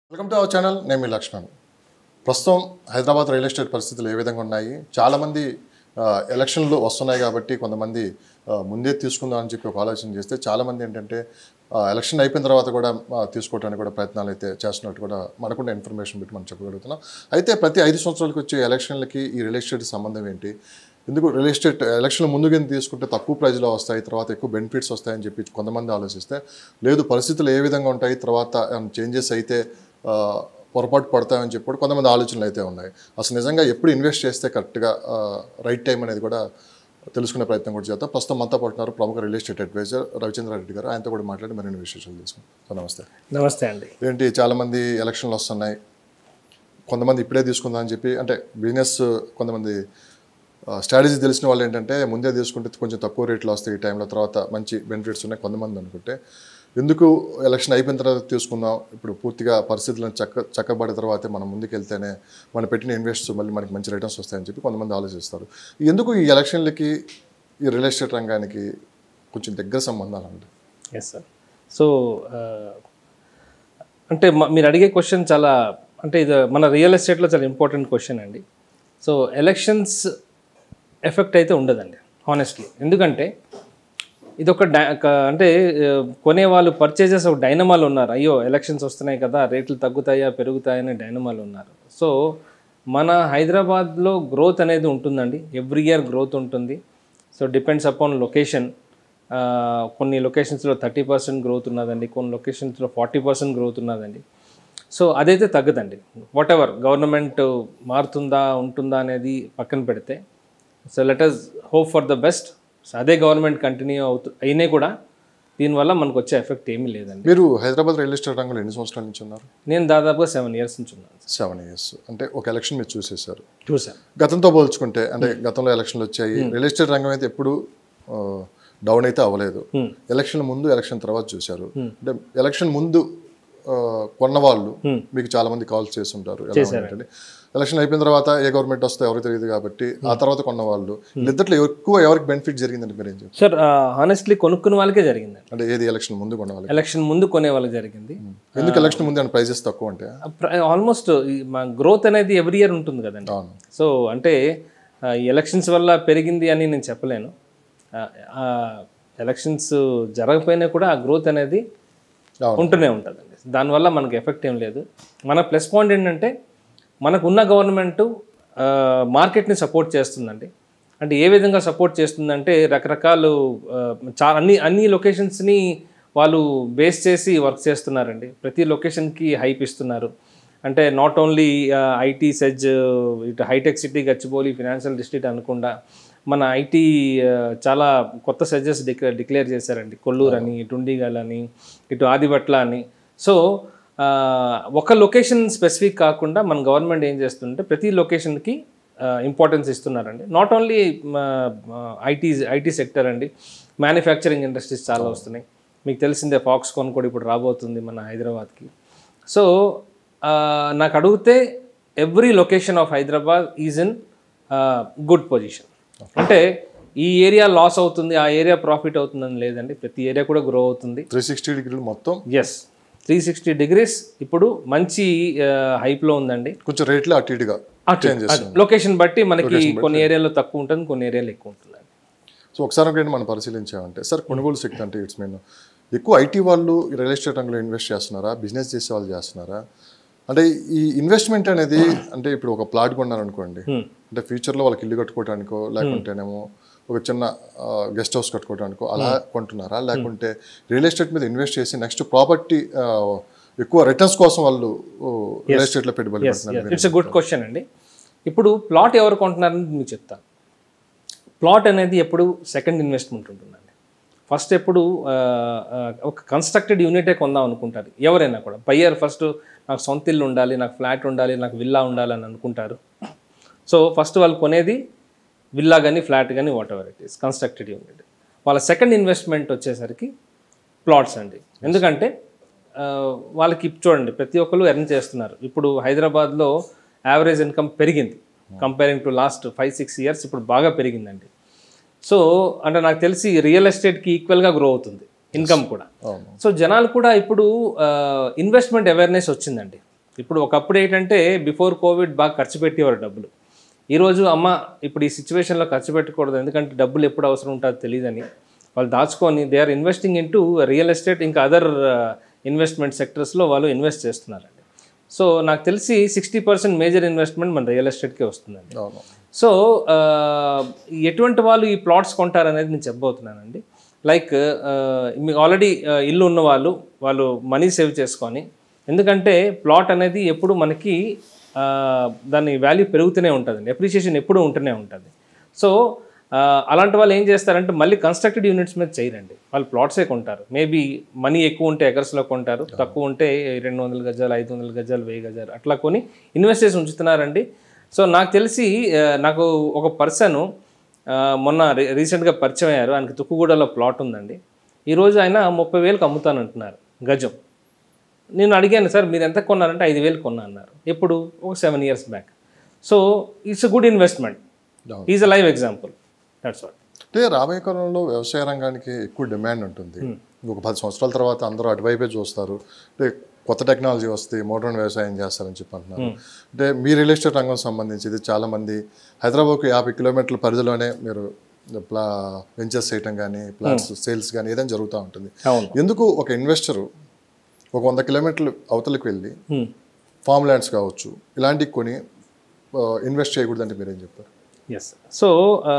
Welcome to our channel నేను మీ లక్ష్మణ్ ప్రస్తుతం Hyderabad real estate పరిస్థితులు ఏ విధంగా ఉన్నాయి చాలామంది ఆ, ఎలక్షన్లు వస్తున్నాయి కాబట్టి కొంతమంది ఆ, ముందే తీసుకుందాం అని చెప్పి ఒక ఆలోచన చేస్తే చాలామంది ఏంటంటే ఆ, ఎలక్షన్ అయిపోయిన తర్వాత కూడా ఆ, తీసుకోవడానికి కూడా ప్రయత్నాలు అయితే చేస్తున్నట్టు కూడా మనకుండా ఇన్ఫర్మేషన్ పెట్టి మనం చెప్పగలుగుతున్నాం అయితే ప్రతి ఐదు సంవత్సరాలకు వచ్చే ఎలక్షన్లకి ఈ రియల్ ఎస్టేట్ సంబంధం ఏంటి ఎందుకు రియల్ ఎస్టేట్ ఎలక్షన్లు ముందు కింద తీసుకుంటే తక్కువ ప్రైజ్లో వస్తాయి తర్వాత ఎక్కువ బెనిఫిట్స్ వస్తాయని చెప్పి కొంతమంది ఆలోచిస్తే లేదు పరిస్థితులు ఏ విధంగా ఉంటాయి తర్వాత చేంజెస్ అయితే ఆ, పొరపాటు పడతాయని చెప్పి కూడా కొంతమంది ఆలోచనలు అయితే ఉన్నాయి అసలు నిజంగా ఎప్పుడు ఇన్వెస్ట్ చేస్తే కరెక్ట్గా రైట్ టైం అనేది కూడా తెలుసుకునే ప్రయత్నం కూడా చేద్దాం ప్రస్తుతం మనతో పడుతున్నారు ప్రముఖ real estate advisor Ravichandra Reddy గారు ఆయనతో కూడా మాట్లాడి మరిన్ని విశేషాలు తీసుకుంటాం సో నమస్తే నమస్తే అండి ఏంటి చాలామంది ఎలక్షన్లు వస్తున్నాయి కొంతమంది ఇప్పుడే తీసుకుందాం అని చెప్పి అంటే బిజినెస్ కొంతమంది స్ట్రాటజీ తెలిసిన వాళ్ళు ఏంటంటే ముందే తీసుకుంటే కొంచెం తక్కువ రేట్లో వస్తాయి ఈ టైంలో తర్వాత మంచి బెనిఫిట్స్ ఉన్నాయి కొంతమంది అనుకుంటే ఎందుకు ఎలక్షన్ అయిపోయిన తర్వాత తీసుకుందాం ఇప్పుడు పూర్తిగా పరిస్థితులను చక్క చక్కబడిన తర్వాతే మనం ముందుకు వెళ్తేనే మనం పెట్టిన ఇన్వెస్ట్ మళ్ళీ మనకి మంచి రిటర్న్స్ వస్తాయని చెప్పి కొంతమంది ఆలోచిస్తారు ఎందుకు ఈ ఎలక్షన్లకి ఈ రియల్ ఎస్టేట్ రంగానికి కొంచెం దగ్గర సంబంధాలు అండి ఎస్ సార్ సో అంటే మ- మీరు అడిగే క్వశ్చన్ చాలా అంటే ఇది మన రియల్ ఎస్టేట్లో చాలా ఇంపార్టెంట్ క్వశ్చన్ అండి సో ఎలక్షన్స్ ఎఫెక్ట్ అయితే ఉండదండి హానెస్ట్లీ ఎందుకంటే ఇది ఒక డై ఒక అంటే ఆ, కొనే వాళ్ళు పర్చేజెస్ ఒక డైనమాలు ఉన్నారు అయ్యో ఎలక్షన్స్ వస్తున్నాయి కదా రేట్లు తగ్గుతాయా పెరుగుతాయని డైనమాలు ఉన్నారు సో మన హైదరాబాద్లో గ్రోత్ అనేది ఉంటుందండి ఎవ్రీ ఇయర్ గ్రోత్ ఉంటుంది సో డిపెండ్స్ అపాన్ లొకేషన్ కొన్ని లొకేషన్స్లో థర్టీ పర్సెంట్ గ్రోత్ ఉన్నదండి కొన్ని లొకేషన్స్లో ఫార్టీ పర్సెంట్ గ్రోత్ ఉన్నదండి సో అదైతే తగ్గదండి వాట్ ఎవర్ గవర్నమెంట్ మారుతుందా ఉంటుందా అనేది పక్కన పెడితే so let us hope for the best so అదే గవర్నమెంట్ కంటిన్యూ అవుతూ అయినా కూడా దీనివల్ల మనకు వచ్చే ఎఫెక్ట్ ఏమీ లేదండి మీరు హైదరాబాద్ రియల్ ఎస్టేట్ రంగంలో ఎన్ని సంవత్సరాల నుంచి ఉన్నారు నేను దాదాపుగా సెవెన్ ఇయర్స్ నుంచి ఉన్నాను సెవెన్ ఇయర్స్ అంటే ఒక ఎలక్షన్ మీరు చూసేశారు చూసాను గతంతో పోల్చుకుంటే అంటే గతంలో ఎలక్షన్లు వచ్చాయి రియల్ ఎస్టేట్ రంగం అయితే ఎప్పుడు డౌన్ అయితే అవ్వలేదు ఎలక్షన్ ముందు ఎలక్షన్ తర్వాత చూశారు అంటే ఎలక్షన్ ముందు ఆ, కొన్న వాళ్ళు మీకు చాలా మంది కాల్స్ చేస్తుంటారు ఎలా ఉందంటే ఎలక్షన్ అయిపోయిన తర్వాత ఏ గవర్నమెంట్ వస్తే ఎవరికి తెలియదు కాబట్టి ఆ తర్వాత కొన్న వాళ్ళు వీళ్ళిద్దట్లో ఎక్కువ ఎవరికి బెనిఫిట్ జరిగిందంటే మీరు ఏం చెప్తారు సార్ హానెస్ట్లీ కొనుక్కున్న వాళ్ళకే జరిగిందండి అంటే ఏది ఎలక్షన్ ముందు కొన్న వాళ్ళకి ఎలక్షన్ ముందు కొనే వాళ్ళకి జరిగింది ఎందుకు ఎలక్షన్ ముందు ఏమైనా ప్రైజెస్ తక్కువ అంటే ఆల్మోస్ట్ మా గ్రోత్ అనేది ఎవ్రీ ఇయర్ ఉంటుంది కదండి అవును సో అంటే ఆ, ఈ ఎలక్షన్స్ వల్ల పెరిగింది అని నేను చెప్పలేను ఎలక్షన్స్ జరగకపోయినా కూడా ఆ గ్రోత్ అనేది అవును. ఉంటూనే ఉంటుందండి దానివల్ల మనకు ఎఫెక్ట్ ఏం లేదు మన ప్లస్ పాయింట్ ఏంటంటే మనకు ఉన్న గవర్నమెంట్ మార్కెట్ని సపోర్ట్ చేస్తుందండి అంటే ఏ విధంగా సపోర్ట్ చేస్తుందంటే రకరకాలు ఆ, చా అన్ని అన్ని లొకేషన్స్ని వాళ్ళు బేస్ చేసి వర్క్ చేస్తున్నారండి ప్రతి లొకేషన్కి హైప్ ఇస్తున్నారు అంటే నాట్ ఓన్లీ ఐటీ సెజ్ ఇటు hi-tech city Gachibowli financial district అనకుండా మన ఐటీ చాలా కొత్త సెజెస్ డిక్లేర్ డిక్లేర్ చేశారండి కొల్లూరు అని టుండిగల్ అని ఇటు ఆదిబట్ల అని సో ఆ, ఒక లొకేషన్ స్పెసిఫిక్ కాకుండా మన గవర్నమెంట్ ఏం చేస్తుందంటే ప్రతి లొకేషన్కి ఇంపార్టెన్స్ ఇస్తున్నారండి not only IT IT sector అండి మ్యానుఫ్యాక్చరింగ్ ఇండస్ట్రీస్ చాలా వస్తున్నాయి మీకు తెలిసిందే ఫాక్స్కాన్ కూడా ఇప్పుడు రాబోతుంది మన హైదరాబాద్కి సో ఆ, నాకు అడిగితే every location of Hyderabad is in good position అంటే ఈ ఏరియా లాస్ అవుతుంది ఆ ఏరియా ప్రాఫిట్ అవుతుందని లేదండి ప్రతి ఏరియా కూడా గ్రో అవుతుంది త్రీ సిక్స్టీ డిగ్రీలు మొత్తం ఎస్ త్రీ సిక్స్టీ డిగ్రీస్ ఇప్పుడు మంచి హైప్లో ఉందండి కొంచెం రేట్లు అటు ఇటుగా చేంజ్ చేస్తుంది లొకేషన్ బట్టి మనకి కొన్ని ఏరియాలో తక్కువ ఉంటుంది కొన్ని ఏరియాలో ఎక్కువ ఉంటుందండి సో ఒకసారి ఒకటి మనం పరిశీలించామంటే సార్ కొనుగోలు శక్తి అంటే ఇట్స్ మెయిన్ ఎక్కువ ఐటీ వాళ్ళు రియల్ ఎస్టేట్ రంగంలో ఇన్వెస్ట్ చేస్తున్నారా బిజినెస్ చేసే వాళ్ళు చేస్తున్నారా అంటే ఈ ఇన్వెస్ట్మెంట్ అనేది అంటే ఇప్పుడు ఒక ప్లాట్ కొన్నారనుకోండి అంటే ఫ్యూచర్లో వాళ్ళకి ఇల్లు కట్టుకోవడానికో లేకుంటేనేమో ఒక చిన్న గెస్ట్ హౌస్ కట్టుకోవడానికో అలా కొంటున్నారా లేకుంటే రియల్ ఎస్టేట్ మీద ఇన్వెస్ట్ చేసి నెక్స్ట్ ప్రాపర్టీ ఎక్కువ రిటర్న్స్ కోసం వాళ్ళు రియల్ ఎస్టేట్లో పెట్టుబడి పెడుతున్నారు ఇట్స్ ఎ గుడ్ క్వశ్చన్ అండి ఇప్పుడు ప్లాట్ ఎవరు కొంటున్నారని మీకు చెప్తాను ప్లాట్ అనేది ఎప్పుడు సెకండ్ ఇన్వెస్ట్మెంట్ ఉంటుందండి ఫస్ట్ ఎప్పుడు ఆ, ఆ, ఒక కన్స్ట్రక్టెడ్ యూనిటే కొందాం అనుకుంటారు ఎవరైనా కూడా బయ్యర్ ఫస్ట్ నాకు సొంత ఇల్లు ఉండాలి నాకు ఫ్లాట్ ఉండాలి నాకు విల్లా ఉండాలి అని అనుకుంటారు సో ఫస్ట్ వాళ్ళు కొనేది విల్లా కానీ ఫ్లాట్ కానీ whatever it is constructed unit వాళ్ళ సెకండ్ ఇన్వెస్ట్మెంట్ వచ్చేసరికి ప్లాట్స్ అండి ఎందుకంటే ఆ, వాళ్ళకి ఇప్ చూడండి ప్రతి ఒక్కరు ఎర్న్ చేస్తున్నారు ఇప్పుడు హైదరాబాద్లో యావరేజ్ ఇన్కమ్ పెరిగింది comparing to last five six years ఇప్పుడు బాగా పెరిగిందండి సో అంటే నాకు తెలిసి రియల్ ఎస్టేట్కి ఈక్వల్గా గ్రో అవుతుంది ఇన్కమ్ కూడా అవును సో జనాలు కూడా ఇప్పుడు ఇన్వెస్ట్మెంట్ అవేర్నెస్ వచ్చిందండి ఇప్పుడు ఒకప్పుడు ఏంటంటే బిఫోర్ కోవిడ్ బాగా ఖర్చు పెట్టేవారు డబ్బులు ఈరోజు అమ్మ ఇప్పుడు ఈ సిచ్యువేషన్లో ఖర్చు పెట్టకూడదు ఎందుకంటే డబ్బులు ఎప్పుడు అవసరం ఉంటుందో తెలియదని వాళ్ళు దాచుకొని they are investing in real estate ఇంకా అదర్ ఇన్వెస్ట్మెంట్ సెక్టర్స్లో వాళ్ళు ఇన్వెస్ట్ చేస్తున్నారండి సో నాకు తెలిసి సిక్స్టీ పర్సెంట్ మేజర్ ఇన్వెస్ట్మెంట్ మన రియల్ ఎస్టేట్కే వస్తుందండి అవును సో ఆ, ఎటువంటి వాళ్ళు ఈ ప్లాట్స్ కొంటారనేది నేను చెప్పబోతున్నానండి లైక్ ఆ, మీకు ఆల్రెడీ ఇల్లు ఉన్న వాళ్ళు వాళ్ళు మనీ సేవ్ చేసుకొని ఎందుకంటే ప్లాట్ అనేది ఎప్పుడు మనకి ఆ, దాని వాల్యూ పెరుగుతూనే ఉంటుందండి అప్రిషియేషన్ ఎప్పుడూ ఉంటూనే ఉంటుంది సో ఆ, అలాంటి వాళ్ళు ఏం చేస్తారంటే మళ్ళీ కన్స్ట్రక్టెడ్ యూనిట్స్ మీద చేయరండి వాళ్ళు ప్లాట్సే కొంటారు మేబీ మనీ ఎక్కువ ఉంటే ఎకర్స్లో కొంటారు తక్కువ ఉంటే రెండు వందల గజాలు ఐదు వందల గజాలు వెయ్యి గజాలు అట్లా కొని ఇన్వెస్ట్ చేసి ఉంచుతున్నారండి సో నాకు తెలిసి ఆ, నాకు ఒక పర్సన్ మొన్న రీ- రీసెంట్గా పరిచయం అయ్యారు ఆయనకి తుక్కుగూడలో ప్లాట్ ఉందండి ఈరోజు ఆయన ముప్పై వేలకు అమ్ముతానంటున్నారు గజం నేను అడిగాను సార్ మీరు ఎంత కొన్నారంటే ఐదు వేలు కొన్నా అన్నారు ఎప్పుడు ఒక seven years back so it's a good investment అవును. Is a live example that's what అంటే రాబోయే కాలంలో వ్యవసాయ రంగానికి ఎక్కువ డిమాండ్ ఉంటుంది ఒక పది సంవత్సరాల తర్వాత అందరూ అటువైపే చూస్తారు అంటే కొత్త టెక్నాలజీ వస్తే మోడర్న్ వ్యవసాయం చేస్తారని చెప్పి అంటున్నారు అంటే మీ రియల్ ఎస్టేట్ రంగం సంబంధించి ఇది చాలా మంది హైదరాబాద్కు యాభై కిలోమీటర్ల పరిధిలోనే మీరు ప్లా వెంచర్స్ చేయటం కానీ ప్లాట్స్ సేల్స్ కానీ ఏదైనా జరుగుతూ ఉంటుంది అవును ఎందుకు ఒక ఇన్వెస్టరు ఒక వంద కిలోమీటర్లు అవతలకు వెళ్ళి Hmm. ఫామ్ ల్యాండ్స్ కావచ్చు ఇలాంటివి కొని ఇన్వెస్ట్ చేయకూడదంటే మీరేం చెప్తారు yes so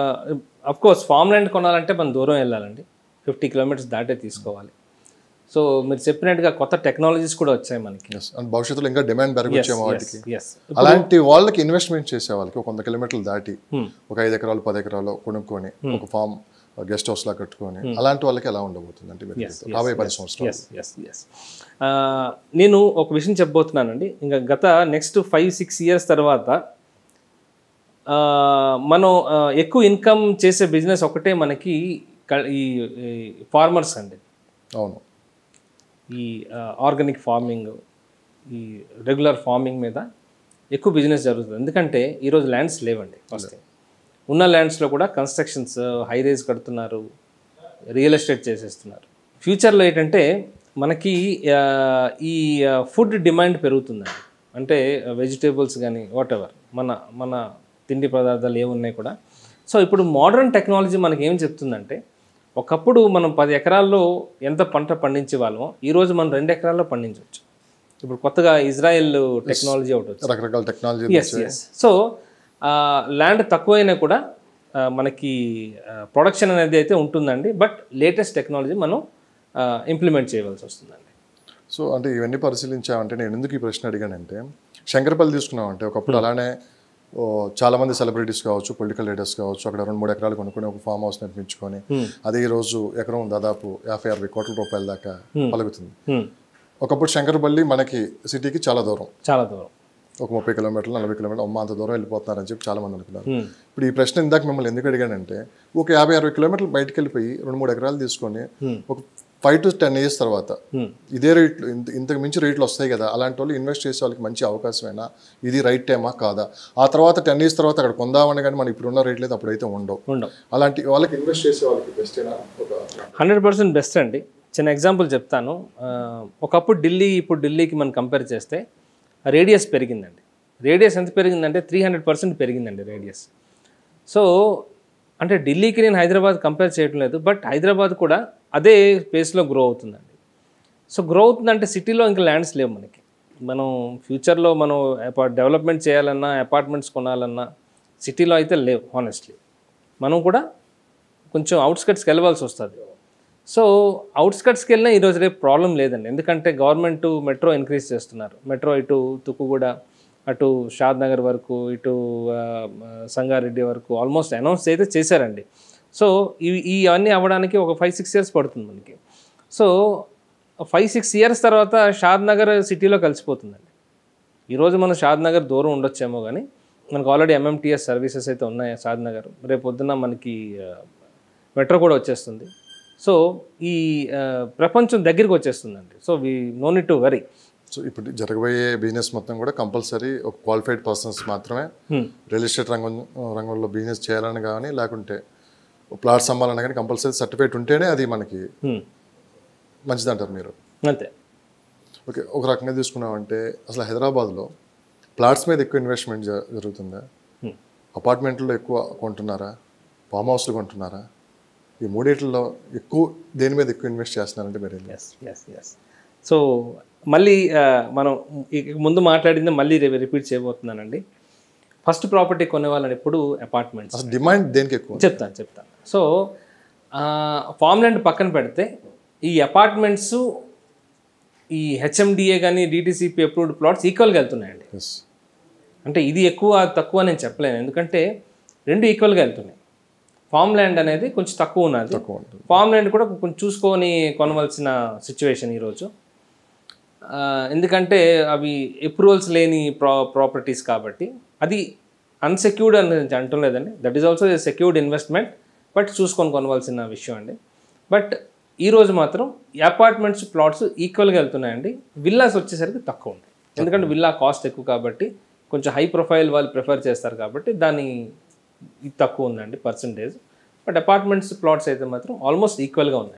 of course farm land కొనాలంటే మనం దూరం వెళ్ళాలండి ఫిఫ్టీ కిలోమీటర్స్ దాటే తీసుకోవాలి సో మీరు చెప్పినట్టుగా కొత్త టెక్నాలజీస్ కూడా వచ్చాయి మనకి ఎస్ అండ్ భవిష్యత్తులో ఇంకా డిమాండ్ పెరగొచ్చేమో వాటికి ఎస్ అలాంటి వాళ్ళకి ఇన్వెస్ట్మెంట్ చేసే వాళ్ళకి ఒక వంద కిలోమీటర్లు దాటి Hmm. ఒక ఐదు ఎకరాలు పది ఎకరాలు కొనుక్కొని ఒక ఫామ్ గెస్ట్ హౌస్ లా కట్టుకొని అలాంటి వాళ్ళకి ఎలా ఉండబోతుంది అంటే మీరు చెప్తారు. రాబోయే పది సంవత్సరాలు ఎస్ ఎస్ ఎస్ నేను ఒక విషయం చెప్పబోతున్నానండి ఇంకా గత నెక్స్ట్ ఫైవ్ సిక్స్ ఇయర్స్ తర్వాత ఆ, మనం ఆ, ఎక్కువ ఇన్కమ్ చేసే బిజినెస్ ఒకటే మనకి క- ఈ ఫార్మర్స్ అండి అవును ఈ ఆర్గానిక్ ఫార్మింగ్ ఈ రెగ్యులర్ ఫార్మింగ్ మీద ఎక్కువ బిజినెస్ జరుగుతుంది ఎందుకంటే ఈరోజు ల్యాండ్స్ లేవండి ఫస్ట్ ఉన్న ల్యాండ్స్లో కూడా కన్స్ట్రక్షన్స్ హై రేజ్ కడుతున్నారు రియల్ ఎస్టేట్ చేసేస్తున్నారు ఫ్యూచర్లో ఏంటంటే మనకి ఆ, ఈ ఫుడ్ డిమాండ్ పెరుగుతుందండి అంటే వెజిటేబుల్స్ కానీ వాట్ ఎవర్ మన మన తిండి పదార్థాలు ఏమున్నాయి కూడా సో ఇప్పుడు మోడర్న్ టెక్నాలజీ మనకి ఏం చెప్తుందంటే ఒకప్పుడు మనం పది ఎకరాల్లో ఎంత పంట పండించే వాళ్ళమో ఈరోజు మనం రెండు ఎకరాల్లో పండించవచ్చు ఇప్పుడు కొత్తగా ఇజ్రాయెల్ టెక్నాలజీ ఒకటి వచ్చింది రకరకాల technology yes yes so land తక్కువైనా కూడా ఆ, మనకి ప్రొడక్షన్ అనేది అయితే ఉంటుందండి బట్ లేటెస్ట్ టెక్నాలజీ మనం ఇంప్లిమెంట్ చేయవలసి వస్తుందండి సో అంటే ఇవన్నీ పరిశీలించామంటే నేను ఎందుకు ఈ ప్రశ్న అడిగానంటే శంకరపల్లి తీసుకున్నామంటే ఒకప్పుడు అలానే ఓ, చాలా మంది సెలబ్రిటీస్ కావచ్చు పొలిటికల్ లీడర్స్ కావచ్చు అక్కడ రెండు మూడు ఎకరాలు కొనుక్కొని ఒక ఫామ్ హౌస్ నిర్మించుకొని అదే ఈ రోజు ఎకరం దాదాపు యాభై అరవై కోట్ల రూపాయల దాకా పలుకుతుంది Hmm. ఒకప్పుడు శంకరపల్లి మనకి సిటీకి చాలా దూరం చాలా దూరం ఒక ముప్పై కిలోమీటర్లు నలభై కిలోమీటర్లు అమ్మ అంత దూరం వెళ్ళిపోతున్నారని చెప్పి చాలా మంది అనుకున్నారు ఇప్పుడు ఈ ప్రశ్న ఇందాక మిమ్మల్ని ఎందుకు అడిగానంటే ఒక యాభై అరవై కిలోమీటర్లు బయటకు వెళ్ళిపోయి రెండు మూడు ఎకరాలు తీసుకొని ఒక ఫైవ్ టు టెన్ ఇయర్స్ తర్వాత ఇదే రేట్లు ఇంత ఇంతకు మించి రేట్లు వస్తాయి కదా అలాంటి వాళ్ళు ఇన్వెస్ట్ చేసే వాళ్ళకి మంచి అవకాశమేనా ఇది రైట్ టైమా కాదా ఆ తర్వాత టెన్ ఇయర్స్ తర్వాత అక్కడ కొందామని కానీ మనం ఇప్పుడున్న రేట్లు అయితే అప్పుడైతే ఉండవు ఉండవు అలాంటి వాళ్ళకి ఇన్వెస్ట్ చేసే వాళ్ళకి బెస్టేనా ఒక హండ్రెడ్ పర్సెంట్ బెస్ట్ అండి చిన్న ఎగ్జాంపుల్ చెప్తాను ఆ, ఒకప్పుడు ఢిల్లీ ఇప్పుడు ఢిల్లీకి మనం కంపేర్ చేస్తే రేడియస్ పెరిగిందండి రేడియస్ ఎంత పెరిగిందంటే త్రీ హండ్రెడ్ పర్సెంట్ పెరిగిందండి రేడియస్ సో అంటే ఢిల్లీకి నేను హైదరాబాద్ కంపేర్ చేయడం లేదు బట్ హైదరాబాద్ కూడా అదే పేస్లో గ్రో అవుతుందండి సో గ్రో అవుతుందంటే సిటీలో ఇంకా ల్యాండ్స్ లేవు మనకి మనం ఫ్యూచర్లో మనం అపా- డెవలప్మెంట్ చేయాలన్నా అపార్ట్మెంట్స్ కొనాలన్నా సిటీలో అయితే లేవు హానెస్ట్లీ మనం కూడా కొంచెం అవుట్స్కట్స్కి వెళ్ళవలసి వస్తుంది సో అవుట్స్కట్స్కి వెళ్ళినా ఈరోజు రేపు ప్రాబ్లం లేదండి ఎందుకంటే గవర్నమెంట్ మెట్రో ఇంక్రీజ్ చేస్తున్నారు మెట్రో ఇటు తుక్కుగూడ అటు షాద్ నగర్ వరకు ఇటు ఆ, ఆ, సంగారెడ్డి వరకు ఆల్మోస్ట్ అనౌన్స్ అయితే చేశారండి సో ఇవి ఈ అవన్నీ అవ్వడానికి ఒక ఫైవ్ సిక్స్ ఇయర్స్ పడుతుంది మనకి సో ఫైవ్ సిక్స్ ఇయర్స్ తర్వాత షాద్ నగర్ సిటీలో కలిసిపోతుందండి ఈరోజు మనం షాద్ నగర్ దూరం ఉండొచ్చేమో కానీ మనకు ఆల్రెడీ ఎంఎంటీఎస్ సర్వీసెస్ అయితే ఉన్నాయి షాద్ నగర్ రేపు పొద్దున్న మనకి ఆ, మెట్రో కూడా వచ్చేస్తుంది సో ఈ ఆ, ప్రపంచం దగ్గరికి వచ్చేస్తుందండి so we no need to worry so ఇప్పుడు జరగబోయే బిజినెస్ మొత్తం కూడా కంపల్సరీ ఒక క్వాలిఫైడ్ పర్సన్స్ మాత్రమే రియల్ ఎస్టేట్ రంగం రంగంలో బిజినెస్ చేయాలని కానీ లేకుంటే ప్లాట్స్ అమ్మాలన్నా కానీ కంపల్సరీ సర్టిఫికేట్ ఉంటేనే అది మనకి మంచిది అంటారు మీరు అంతే ఓకే ఒక రకంగా తీసుకున్నామంటే అసలు హైదరాబాద్లో ప్లాట్స్ మీద ఎక్కువ ఇన్వెస్ట్మెంట్ జ- జరుగుతుందా Hmm. అపార్ట్మెంట్లో ఎక్కువ కొంటున్నారా ఫామ్ హౌస్లు కొంటున్నారా ఈ మూడిట్లలో ఎక్కువ దేని మీద ఎక్కువ ఇన్వెస్ట్ చేస్తున్నారంటే మీరు ఏంటి? ఎస్ ఎస్ ఎస్ సో మళ్ళీ ఆ, మనం ఇక ముందు మాట్లాడింది మళ్ళీ రిపీట్ చేయబోతున్నానండి ఫస్ట్ ప్రాపర్టీ కొనే వాళ్ళని ఎప్పుడు అపార్ట్మెంట్స్ అసలు డిమాండ్ దేనికి ఎక్కువ చెప్తాను చెప్తాను సో ఫామ్ ల్యాండ్ పక్కన పెడితే ఈ అపార్ట్మెంట్స్ ఈ హెచ్ఎండిఏ కానీ డిటీసీపీ అప్రూవ్డ్ ప్లాట్స్ ఈక్వల్గా వెళ్తున్నాయండి ఎస్ అంటే ఇది ఎక్కువ అది తక్కువ నేను చెప్పలేను ఎందుకంటే రెండు ఈక్వల్గా వెళ్తున్నాయి ఫామ్ ల్యాండ్ అనేది కొంచెం తక్కువ ఉన్నది తక్కువ ఉంటుంది ఫామ్ ల్యాండ్ కూడా కొంచెం చూసుకొని కొనవలసిన సిచ్యువేషన్ ఈరోజు ఆ, ఎందుకంటే అవి అప్రూవల్స్ లేని ప్రా ప్రాపర్టీస్ కాబట్టి అది అన్సెక్యూర్డ్ అని నేను అంటలేదండి that is also secured investment but చూసుకొని కొనవలసిన విషయం అండి బట్ ఈ రోజు మాత్రం అపార్ట్మెంట్స్ ప్లాట్స్ ఈక్వల్గా వెళ్తున్నాయండి విల్లాస్ వచ్చేసరికి తక్కువ ఉంటాయి ఎందుకంటే విల్లా కాస్ట్ ఎక్కువ కాబట్టి కొంచెం హై ప్రొఫైల్ వాళ్ళు ప్రిఫర్ చేస్తారు కాబట్టి దాని ఇది తక్కువ ఉందండి పర్సంటేజ్ బట్ అపార్ట్మెంట్స్ ప్లాట్స్ అయితే మాత్రం ఆల్మోస్ట్ ఈక్వల్గా ఉన్నాయి